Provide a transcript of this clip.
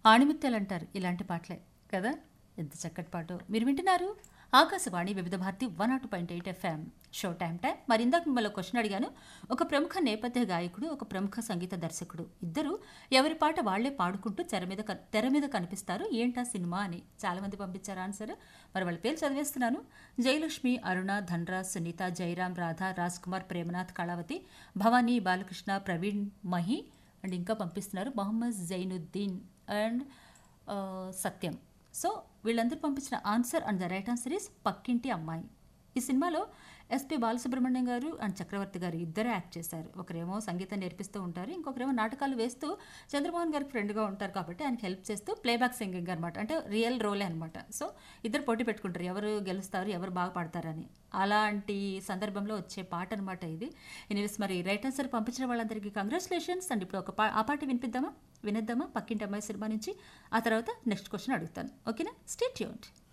ఆణిముత్యాలు అంటారు ఇలాంటి పాటలే కదా ఎంత చక్కటి పాట మీరు వింటున్నారు Akashvani Vividh Bharati one naught point eight FM show time time మరి ఇందాక మిమ్మల్ని క్వశ్చన్ అడిగాను ఒక ప్రముఖ నేపథ్య గాయకుడు ఒక ప్రముఖ సంగీత దర్శకుడు ఇద్దరు ఎవరి పాట వాళ్లే పాడుకుంటూ తెర మీద క- తెర మీద కనిపిస్తారు ఏంటా సినిమా అని చాలా మంది పంపించారు ఆన్సర్ మరి వాళ్ళ పేరు చదివేస్తున్నాను జయలక్ష్మి అరుణ ధనరాజ్ సునీత జయరాం రాధ రాజ్ కుమార్ ప్రేమనాథ్ కళావతి భవానీ బాలకృష్ణ ప్రవీణ్ మహి అండ్ ఇంకా పంపిస్తున్నారు మొహమ్మద్ జైనుద్దీన్ అండ్ ఆ, సత్యం సో వీళ్ళందరూ పంపించిన answer and the right answer is పక్కింటి అమ్మాయి ఈ సినిమాలో ఎస్పి బాలసుబ్రహ్మణ్యం గారు అండ్ చక్రవర్తి గారు ఇద్దరే యాక్ట్ చేశారు ఒకరేమో సంగీతం నేర్పిస్తూ ఉంటారు ఇంకొకరేమో నాటకాలు వేస్తూ చంద్రమోహన్ గారికి ఫ్రెండ్గా ఉంటారు కాబట్టి ఆయనకి హెల్ప్ చేస్తూ ప్లేబ్యాక్ సింగింగ్ అనమాట అంటే రియల్ రోలే అనమాట సో ఇద్దరు పోటీ పెట్టుకుంటారు ఎవరు గెలుస్తారు ఎవరు బాగా పాడతారని అలాంటి సందర్భంలో వచ్చే పాట అనమాట ఇది ఎనివేస్ మరి రైట్ ఆన్సర్ పంపించిన వాళ్ళందరికీ కంగ్రాచులేషన్స్ అండ్ ఇప్పుడు ఒక పా ఆ పాట వినిపిద్దామా వినేద్దామా పక్కింటి అమ్మాయి సినిమా నుంచి ఆ తర్వాత నెక్స్ట్ క్వశ్చన్ అడుగుతాను ఓకేనా స్టే ట్యూన్డ్